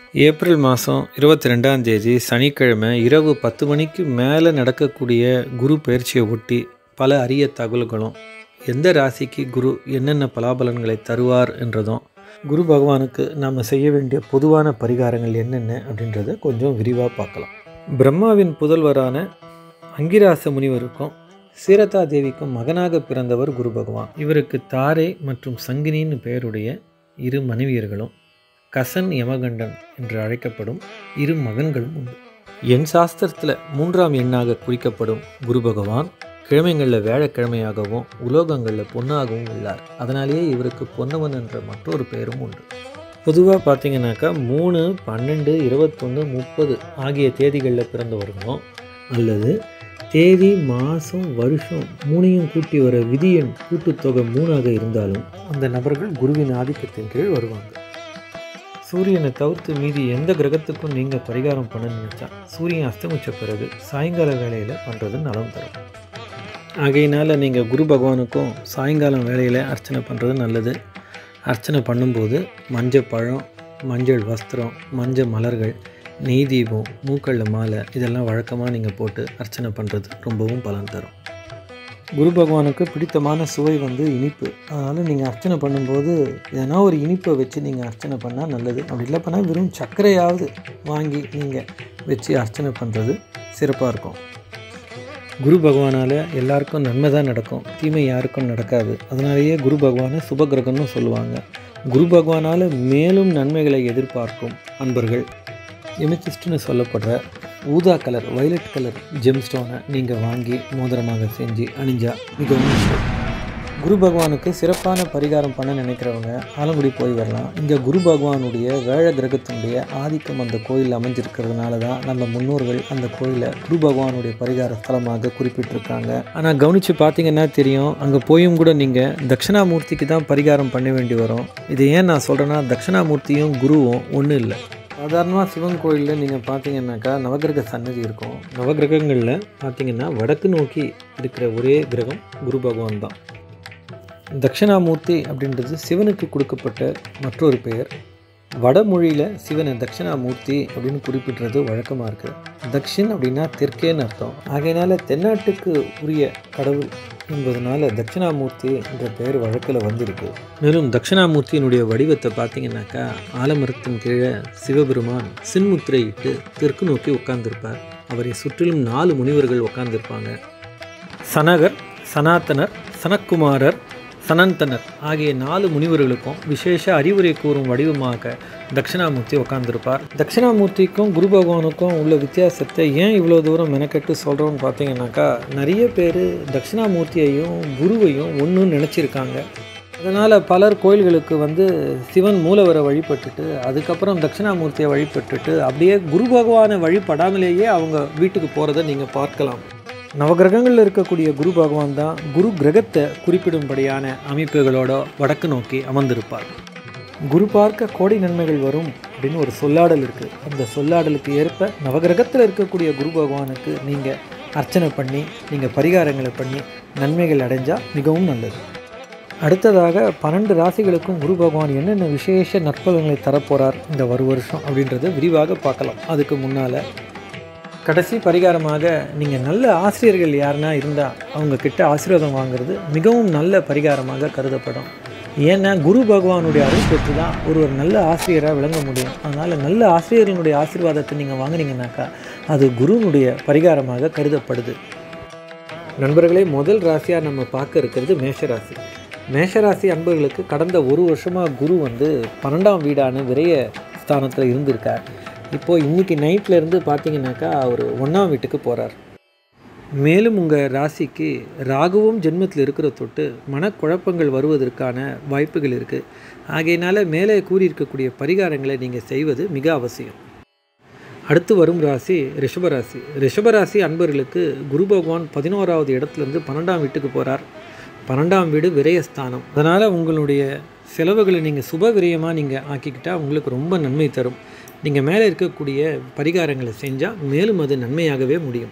April மாதம் இருபத்தி ரெண்டாம் தேதி சனிக்கிழமை இரவு பத்து மணிக்கு மேலே நடக்கக்கூடிய குரு பயிற்சியை ஒட்டி பல அரிய தகவல்களும் எந்த ராசிக்கு குரு என்னென்ன பலாபலன்களை தருவார் என்றதும் குரு பகவானுக்கு நாம் செய்ய வேண்டிய பொதுவான பரிகாரங்கள் என்னென்ன அப்படின்றத கொஞ்சம் விரிவாக பார்க்கலாம் பிரம்மாவின் புதல்வரான அங்கிராச முனிவருக்கும் சீரதா தேவிக்கும் மகனாக பிறந்தவர் குரு பகவான் இவருக்கு தாரே மற்றும் சங்கினின்னு பெயருடைய இரு மனைவியர்களும் கசன் யமகண்டன் என்று அழைக்கப்படும் இரு மகன்களும் உண்டு என் சாஸ்திரத்தில் மூன்றாம் எண்ணாக குறிக்கப்படும் குரு பகவான் கிழமைகளில் வேழக்கிழமையாகவும் உலோகங்களில் பொன்னாகவும் உள்ளார் அதனாலேயே இவருக்கு பொன்னவன் என்ற மற்றொரு பெயரும் உண்டு பொதுவாக பார்த்தீங்கன்னாக்கா மூணு பன்னெண்டு இருபத்தொன்று முப்பது ஆகிய தேதிகளில் பிறந்தவர்களும் அல்லது தேதி மாதம் வருஷம் மூணையும் கூட்டி வர விதியன் கூட்டுத்தொகை மூணாக இருந்தாலும் அந்த நபர்கள் குருவின் ஆதிக்கத்தின் கீழ் வருவாங்க சூரியனை தவிர்த்து மீதி எந்த கிரகத்துக்கும் நீங்கள் பரிகாரம் பண்ண நினைச்சா சூரியன் அஸ்தமிச்ச பிறகு சாயங்கால வேலையில் பண்ணுறது நலம் தரும் ஆகையினால் நீங்கள் குரு பகவானுக்கும் சாயங்காலம் வேலையில் அர்ச்சனை பண்ணுறது நல்லது அர்ச்சனை பண்ணும்போது மஞ்சள் பழம் மஞ்சள் வஸ்திரம் மஞ்சள் மலர்கள் நெய் தீபம் மூக்கல்ல மாலை இதெல்லாம் வழக்கமாக நீங்கள் போட்டு அர்ச்சனை பண்ணுறது ரொம்பவும் பலன் தரும் குரு பகவானுக்கு பிடித்தமான சுவை வந்து இனிப்பு அதனால் நீங்கள் அர்ச்சனை பண்ணும்போது எதனா ஒரு இனிப்பை வச்சு நீங்கள் அர்ச்சனை பண்ணால் நல்லது அப்படி இல்லை பண்ணால் வெறும் சர்க்கரையாவது வாங்கி நீங்கள் வச்சு அர்ச்சனை பண்ணுறது சிறப்பாக இருக்கும் குரு பகவானால் எல்லாருக்கும் நன்மை தான் நடக்கும் தீமை யாருக்கும் நடக்காது அதனாலேயே குரு பகவானை சுபகிரகம்னு சொல்லுவாங்க குரு பகவானால் மேலும் நன்மைகளை எதிர்பார்க்கும் அன்பர்கள் எமிச்சிஸ்ட்னு சொல்லப்படுற ஊதா கலர் வயலட் கலர் ஜெம் ஸ்டோனை நீங்கள் வாங்கி மோதிரமாக செஞ்சு அணிஞ்சா மிகவும் நல்லது. குரு பகவானுக்கு சிறப்பான பரிகாரம் பண்ண நினைக்கிறவங்க ஆலங்குடி போய் வரலாம் இங்கே குரு பகவானுடைய வேழ கிரகத்தினுடைய ஆதிக்கம் அந்த கோயில் அமைஞ்சிருக்கிறதுனால தான் நம்ம முன்னோர்கள் அந்த கோயிலை குரு பகவானுடைய பரிகார ஸ்தலமாக குறிப்பிட்டிருக்காங்க ஆனால் கவனித்து பார்த்தீங்கன்னா தெரியும் அங்கே போயும் கூட நீங்கள் தட்சிணாமூர்த்திக்கு தான் பரிகாரம் பண்ண வேண்டி வரும் இது ஏன் நான் சொல்கிறேன்னா தட்சிணாமூர்த்தியும் குருவும் ஒன்றும் இல்லை சாதாரணமாக சிவன் கோயிலில் நீங்கள் பார்த்தீங்கன்னாக்கா நவகிரக சன்னதி இருக்கும் நவகிரகங்களில் பார்த்தீங்கன்னா வடக்கு நோக்கி இருக்கிற ஒரே கிரகம் குரு பகவான் தான் தட்சிணாமூர்த்தி அப்படின்றது சிவனுக்கு கொடுக்கப்பட்ட மற்றொரு பெயர் வடமொழியில் சிவனை தட்சிணாமூர்த்தி அப்படின்னு குறிப்பிடுறது வழக்கமாக இருக்குது தக்ஷின் அப்படின்னா தெற்கேன்னு அர்த்தம் ஆகையினால தென்னாட்டுக்கு உரிய கடவுள் என்பதனால தட்சிணாமூர்த்தி என்ற பெயர் வழக்கில் வந்திருக்கு மேலும் தட்சிணாமூர்த்தியினுடைய வடிவத்தை பார்த்தீங்கன்னாக்கா ஆலமரத்தின் கீழே சிவபெருமான் சின்முத்திரையிட்டு தெற்கு நோக்கி உட்கார்ந்திருப்பார் அவரை சுற்றிலும் நாலு முனிவர்கள் உட்கார்ந்திருப்பாங்க சனகர் சனாத்தனர் சனக்குமாரர் சனந்தனர் ஆகிய நாலு முனிவர்களுக்கும் விசேஷ அறிவுரை கூறும் வடிவமாக தட்சிணாமூர்த்தி உட்கார்ந்திருப்பார் தட்சிணாமூர்த்திக்கும் குரு பகவானுக்கும் உள்ள வித்தியாசத்தை ஏன் இவ்வளோ தூரம் மெனக்கெட்டு சொல்கிறோன்னு பார்த்தீங்கன்னாக்கா நிறைய பேர் தட்சிணாமூர்த்தியையும் குருவையும் ஒன்று நினச்சிருக்காங்க அதனால் பலர் கோயில்களுக்கு வந்து சிவன் மூலவரை வழிபட்டுட்டு அதுக்கப்புறம் தட்சிணாமூர்த்தியை வழிபட்டுட்டு அப்படியே குரு பகவானை வழிபடாமலேயே அவங்க வீட்டுக்கு போகிறத நீங்கள் பார்க்கலாம் நவகிரகங்களில் இருக்கக்கூடிய குரு பகவான் தான் குரு கிரகத்தை குறிப்பிடும்படியான அமைப்புகளோட வடக்கு நோக்கி அமர்ந்திருப்பார் குரு பார்க்க கோடி நன்மைகள் வரும் அப்படின்னு ஒரு சொல்லாடல் இருக்குது அந்த சொல்லாடலுக்கு ஏற்ப நவகிரகத்தில் இருக்கக்கூடிய குரு பகவானுக்கு நீங்கள் அர்ச்சனை பண்ணி நீங்கள் பரிகாரங்களை பண்ணி நன்மைகள் அடைஞ்சால் மிகவும் நல்லது அடுத்ததாக பன்னெண்டு ராசிகளுக்கும் குரு பகவான் என்னென்ன விசேஷ நற்பலன்களை தரப்போகிறார் இந்த ஒரு வருஷம் அப்படின்றத விரிவாக பார்க்கலாம் அதுக்கு முன்னால் கடைசி பரிகாரமாக நீங்கள் நல்ல ஆசிரியர்கள் யாருன்னா இருந்தால் அவங்க கிட்ட ஆசீர்வாதம் வாங்குறது மிகவும் நல்ல பரிகாரமாக கருதப்படும் ஏன்னா குரு பகவானுடைய அருள் பெற்று தான் ஒருவர் நல்ல ஆசிரியராக விளங்க முடியும் அதனால் நல்ல ஆசிரியர்களுடைய ஆசீர்வாதத்தை நீங்கள் வாங்குனீங்கன்னாக்கா அது குருனுடைய பரிகாரமாக கருதப்படுது நண்பர்களே முதல் ராசியாக நம்ம பார்க்க இருக்கிறது மேஷராசி மேஷராசி அன்பர்களுக்கு கடந்த ஒரு வருஷமாக குரு வந்து பன்னெண்டாம் வீடான விரைய ஸ்தானத்தில் இருந்திருக்கார் இப்போது இன்றைக்கி நைட்டில் இருந்து பார்த்தீங்கன்னாக்கா அவர் ஒன்றாம் வீட்டுக்கு போகிறார் மேலும் உங்கள் ராசிக்கு ராகுவும் ஜென்மத்தில் இருக்கிற தொட்டு மனக்குழப்பங்கள் வருவதற்கான வாய்ப்புகள் இருக்குது ஆகையினால மேலே கூறியிருக்கக்கூடிய பரிகாரங்களை நீங்கள் செய்வது மிக அவசியம் அடுத்து வரும் ராசி ரிஷபராசி ரிஷபராசி அன்பர்களுக்கு குரு பகவான் பதினோராவது இடத்துலேருந்து பன்னெண்டாம் வீட்டுக்கு போகிறார் பன்னெண்டாம் வீடு விரயஸ்தானம் அதனால் உங்களுடைய செலவுகளை நீங்கள் சுப விரயமாக நீங்கள் ஆக்கிக்கிட்டால் உங்களுக்கு ரொம்ப நன்மை தரும் நீங்கள் மேலே இருக்கக்கூடிய பரிகாரங்களை செஞ்சால் மேலும் அது நன்மையாகவே முடியும்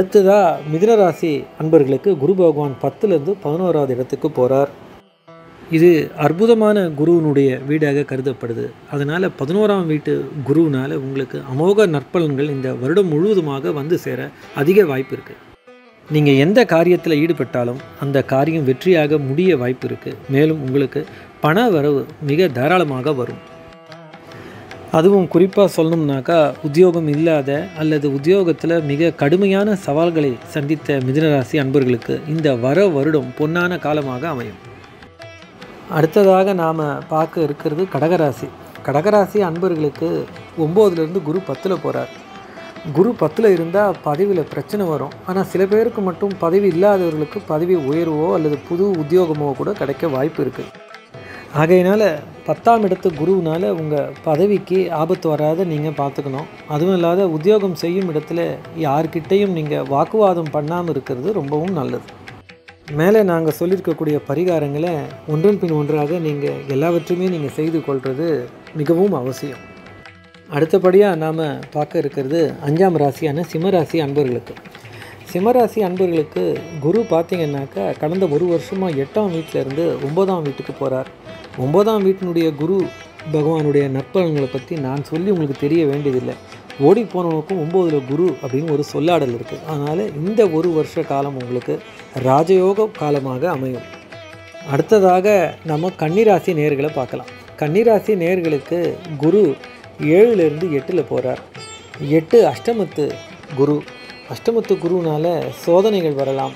அடுத்ததாக மிதுன ராசி அன்பர்களுக்கு குரு பகவான் பத்துலேருந்து பதினோராவது இடத்துக்கு போகிறார் இது அற்புதமான குருவினுடைய வீடாக கருதப்படுது அதனால் பதினோராம் வீட்டு குருவினால் உங்களுக்கு அமோக நற்பலன்கள் இந்த வருடம் முழுவதுமாக வந்து சேர அதிக வாய்ப்பு இருக்குது நீங்கள் எந்த காரியத்தில் ஈடுபட்டாலும் அந்த காரியம் வெற்றியாக முடிய வாய்ப்பு இருக்குது மேலும் உங்களுக்கு பண வரவு மிக தாராளமாக வரும் அதுவும் குறிப்பாக சொல்லணும்னாக்கா உத்தியோகம் இல்லாத அல்லது உத்தியோகத்தில் மிக கடுமையான சவால்களை சந்தித்த மிதுனராசி அன்பர்களுக்கு இந்த வர வருடம் பொன்னான காலமாக அமையும் அடுத்ததாக நாம் பார்க்க இருக்கிறது கடகராசி கடகராசி அன்பர்களுக்கு ஒம்போதுலேருந்து குரு பத்தில் போகிறார் குரு பத்தில் இருந்தால் பதவியில் பிரச்சனை வரும் ஆனால் சில பேருக்கு மட்டும் பதவி இல்லாதவர்களுக்கு பதவி உயர்வோ அல்லது புது உத்தியோகமோ கூட கிடைக்க வாய்ப்பு இருக்குது ஆகையினால் பத்தாம் இடத்து குருவினால் உங்கள் பதவிக்கு ஆபத்து வராத நீங்கள் பார்த்துக்கணும் அதுவும் இல்லாத உத்தியோகம் செய்யும் இடத்துல யார்கிட்டையும் நீங்கள் வாக்குவாதம் பண்ணாமல் இருக்கிறது ரொம்பவும் நல்லது மேலே நாங்கள் சொல்லியிருக்கக்கூடிய பரிகாரங்களை ஒன்றன் பின் ஒன்றாக நீங்கள் எல்லாவற்றையுமே நீங்கள் செய்து கொள்வது மிகவும் அவசியம் அடுத்தபடியாக நாம் பார்க்க இருக்கிறது அஞ்சாம் ராசியான சிம்மராசி அன்பர்களுக்கு சிம்மராசி அன்பர்களுக்கு குரு பார்த்தீங்கன்னாக்கா கடந்த ஒரு வருஷமாக எட்டாம் வீட்டிலேருந்து ஒன்பதாம் வீட்டுக்கு போகிறார் ஒன்பதாம் வீட்டினுடைய குரு பகவானுடைய நற்பலன்களை பற்றி நான் சொல்லி உங்களுக்கு தெரிய வேண்டியதில்லை ஓடி போனவனுக்கும் ஒம்போதில் குரு அப்படின்னு ஒரு சொல்லாடல் இருக்குது அதனால் இந்த ஒரு வருஷ காலம் உங்களுக்கு ராஜயோக காலமாக அமையும் அடுத்ததாக நம்ம கன்னிராசி நேர்களை பார்க்கலாம் கன்னிராசி நேர்களுக்கு குரு ஏழுலேருந்து எட்டில் போகிறார் எட்டு அஷ்டமத்து குரு அஷ்டமத்து குருனால சோதனைகள் வரலாம்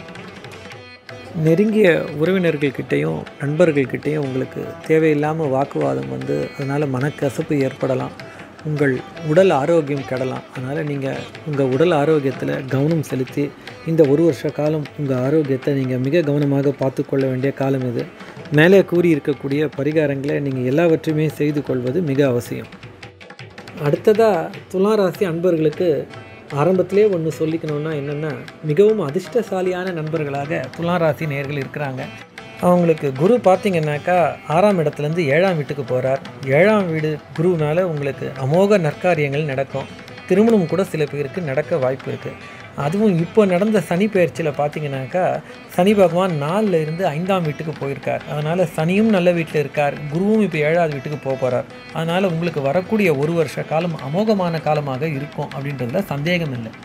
நெருங்கிய உறவினர்கள்கிட்டையும் நண்பர்கள்கிட்டையும் உங்களுக்கு தேவையில்லாமல் வாக்குவாதம் வந்து அதனால் மனக்கசப்பு ஏற்படலாம் உங்கள் உடல் ஆரோக்கியம் கெடலாம் அதனால் நீங்கள் உங்கள் உடல் ஆரோக்கியத்தில் கவனம் செலுத்தி இந்த ஒரு வருஷ காலம் உங்கள் ஆரோக்கியத்தை நீங்கள் மிக கவனமாக பார்த்துக்கொள்ள வேண்டிய காலம் இது மேலே கூறியிருக்கக்கூடிய பரிகாரங்களை நீங்கள் எல்லாவற்றையுமே செய்து கொள்வது மிக அவசியம் அடுத்ததாக துளாராசி அன்பர்களுக்கு ஆரம்பத்திலே ஒன்று சொல்லிக்கணும்னா என்னென்னா மிகவும் அதிர்ஷ்டசாலியான நண்பர்களாக துளாராசி நேர்கள் இருக்கிறாங்க அவங்களுக்கு குரு பார்த்தீங்கன்னாக்கா ஆறாம் இடத்துலேருந்து ஏழாம் வீட்டுக்கு போகிறார் ஏழாம் வீடு குருவினால உங்களுக்கு அமோக நற்காரியங்கள் நடக்கும் திருமணம் கூட சில பேருக்கு நடக்க வாய்ப்பு இருக்குது அதுவும் இப்போ நடந்த சனி பயிற்சியில் பார்த்தீங்கன்னாக்கா சனி பகவான் நாலில் இருந்து ஐந்தாம் வீட்டுக்கு போயிருக்கார் அதனால் சனியும் நல்ல வீட்டில் இருக்கார் குருவும் இப்போ ஏழாவது வீட்டுக்கு போக போகிறார் அதனால் உங்களுக்கு வரக்கூடிய ஒரு வருஷ காலம் அமோகமான காலமாக இருக்கும் அப்படின்றதுல சந்தேகம் இல்லை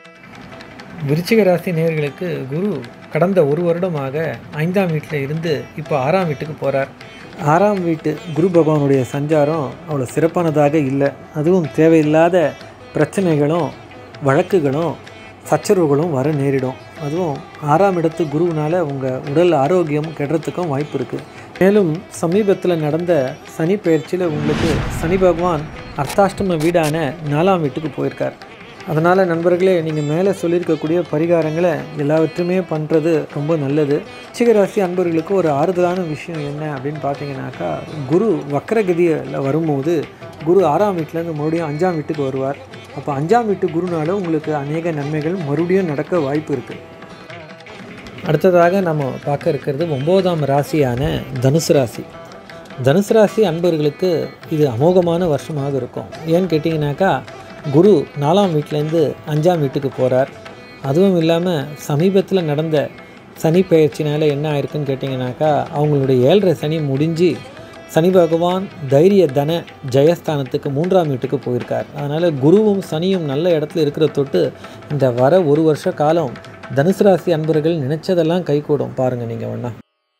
விருச்சிக ராசி நேர்களுக்கு குரு கடந்த ஒரு வருடமாக ஐந்தாம் வீட்டில் இருந்து இப்போ ஆறாம் வீட்டுக்கு போகிறார் ஆறாம் வீட்டு குரு பகவானுடைய சஞ்சாரம் அவ்வளோ சிறப்பானதாக இல்லை அதுவும் தேவையில்லாத பிரச்சனைகளும் வழக்குகளும் சச்சரவுகளும் வர நேரிடும் அதுவும் ஆறாம் இடத்து குருவினால் உங்கள் உடல் ஆரோக்கியம் கெடுறதுக்கும் வாய்ப்பு இருக்குது மேலும் சமீபத்தில் நடந்த சனி பயிற்சியில் உங்களுக்கு சனி பகவான் அர்த்தாஷ்டம வீடான நாலாம் வீட்டுக்கு போயிருக்கார் அதனால் நண்பர்களே நீங்கள் மேலே சொல்லியிருக்கக்கூடிய பரிகாரங்களை எல்லாவற்றுமே பண்ணுறது ரொம்ப நல்லது சிகராசி அன்பர்களுக்கு ஒரு ஆறுதலான விஷயம் என்ன அப்படின்னு பார்த்தீங்கன்னாக்கா குரு வக்கரகதியில் வரும்போது குரு ஆறாம் வீட்டிலேருந்து மறுபடியும் அஞ்சாம் வீட்டுக்கு வருவார் அப்போ அஞ்சாம் வீட்டு குருனால உங்களுக்கு அநேக நன்மைகள் மறுபடியும் நடக்க வாய்ப்பு இருக்குது அடுத்ததாக நம்ம பார்க்க இருக்கிறது ஒம்போதாம் ராசியான தனுசு ராசி தனுசு ராசி அன்பர்களுக்கு இது அமோகமான வருஷமாக இருக்கும் ஏன்னு கேட்டிங்கனாக்கா குரு நாலாம் வீட்டிலேருந்து அஞ்சாம் வீட்டுக்கு போகிறார் அதுவும் இல்லாமல் சமீபத்தில் நடந்த சனி பயிற்சினால் என்ன ஆயிருக்குன்னு கேட்டிங்கனாக்கா அவங்களுடைய ஏழரை சனி முடிஞ்சு சனி பகவான் தைரிய தன ஜெயஸ்தானத்துக்கு மூன்றாம் வீட்டுக்கு போயிருக்கார் அதனால் குருவும் சனியும் நல்ல இடத்துல இருக்கிற தொட்டு இந்த வர ஒரு வருஷ காலம் தனுசு ராசி அன்பர்கள் நினச்சதெல்லாம் கைகூடும் பாருங்கள் நீங்கள் ஒன்றா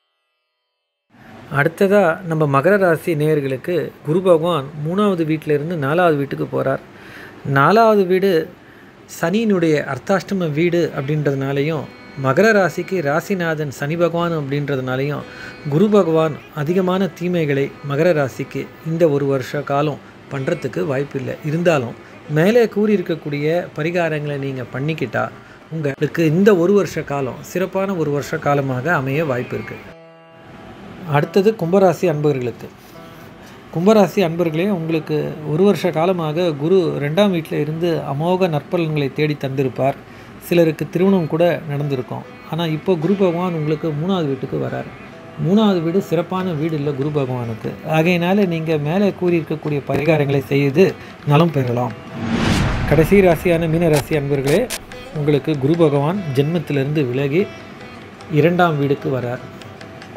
அடுத்ததாக நம்ம மகர ராசி நேயர்களுக்கு குரு பகவான் மூணாவது வீட்டிலிருந்து நாலாவது வீட்டுக்கு போகிறார் நாலாவது வீடு சனியினுடைய அர்த்தாஷ்டம வீடு அப்படின்றதுனாலையும் மகர ராசிக்கு ராசிநாதன் சனி பகவான் அப்படின்றதுனாலையும் குரு பகவான் அதிகமான தீமைகளை மகர ராசிக்கு இந்த ஒரு வருஷ காலம் பண்ணுறதுக்கு வாய்ப்பு இல்லை இருந்தாலும் மேலே கூறியிருக்கக்கூடிய பரிகாரங்களை நீங்கள் பண்ணிக்கிட்டா உங்களுக்கு இந்த ஒரு வருஷ காலம் சிறப்பான ஒரு வருஷ காலமாக அமைய வாய்ப்பு இருக்குது அடுத்தது கும்பராசி அன்பர்களுக்கு கும்பராசி அன்பர்களே உங்களுக்கு ஒரு வருஷ காலமாக குரு ரெண்டாம் வீட்டில் இருந்து அமோக நற்பலன்களை தேடி தந்திருப்பார் சிலருக்கு திருமணம் கூட நடந்திருக்கும் ஆனால் இப்போ குரு பகவான் உங்களுக்கு மூணாவது வீட்டுக்கு வரார் மூணாவது வீடு சிறப்பான வீடு இல்லை குரு பகவானுக்கு ஆகையினால நீங்கள் மேலே கூறியிருக்கக்கூடிய பரிகாரங்களை செய்து நலம் பெறலாம் கடைசி ராசியான மீன ராசி அன்பர்களே உங்களுக்கு குரு பகவான் ஜென்மத்திலிருந்து விலகி இரண்டாம் வீடுக்கு வரார்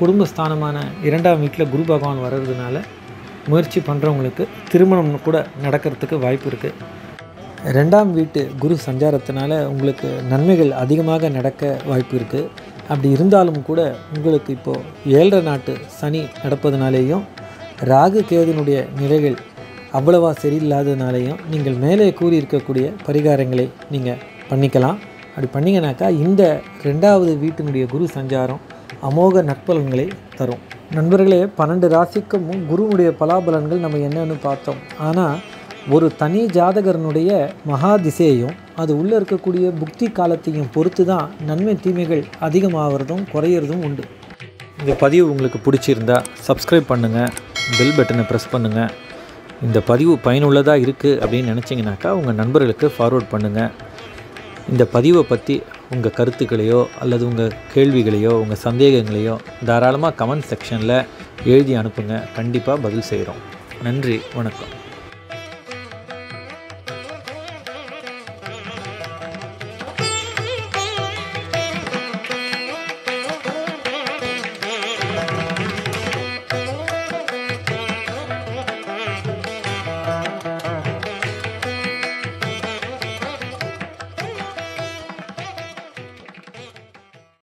குடும்பஸ்தானமான இரண்டாம் வீட்டில் குரு பகவான் வர்றதுனால முயற்சி பண்ணுறவங்களுக்கு திருமணம் கூட நடக்கிறதுக்கு வாய்ப்பு இருக்குது ரெண்டாம் வீட்டு குரு சஞ்சாரத்தினால உங்களுக்கு நன்மைகள் அதிகமாக நடக்க வாய்ப்பு இருக்குது அப்படி இருந்தாலும் கூட உங்களுக்கு இப்போது ஏழரை நாட்டு சனி நடப்பதனாலேயும் ராகு கேதுனுடைய நிலைகள் அவ்வளவா சரியில்லாததுனாலேயும் நீங்கள் மேலே கூறியிருக்கக்கூடிய பரிகாரங்களை நீங்கள் பண்ணிக்கலாம் அப்படி பண்ணிங்கனாக்கா இந்த ரெண்டாவது வீட்டினுடைய குரு சஞ்சாரம் அமோக நற்பலன்களை தரும் நண்பர்களே பன்னெண்டு ராசிக்கும் குருவுடைய பலாபலன்கள் நம்ம என்னன்னு பார்த்தோம் ஆனால் ஒரு தனி ஜாதகரனுடைய மகா திசையையும் அது உள்ளே இருக்கக்கூடிய புக்தி காலத்தையும் பொறுத்து தான் நன்மை தீமைகள் அதிகமாகிறதும் குறையிறதும் உண்டு இந்த பதிவு உங்களுக்கு பிடிச்சிருந்தா சப்ஸ்கிரைப் பண்ணுங்கள் பெல் பட்டனை ப்ரெஸ் பண்ணுங்கள் இந்த பதிவு பயனுள்ளதாக இருக்குது அப்படின்னு நினச்சிங்கனாக்கா உங்கள் நண்பர்களுக்கு ஃபார்வர்ட் பண்ணுங்கள் இந்த பதிவை பற்றி உங்கள் கருத்துக்களையோ அல்லது உங்கள் கேள்விகளையோ உங்கள் சந்தேகங்களையோ தாராளமாக கமெண்ட் செக்ஷனில் எழுதி அனுப்புங்க கண்டிப்பாக பதில் செய்கிறோம் நன்றி வணக்கம்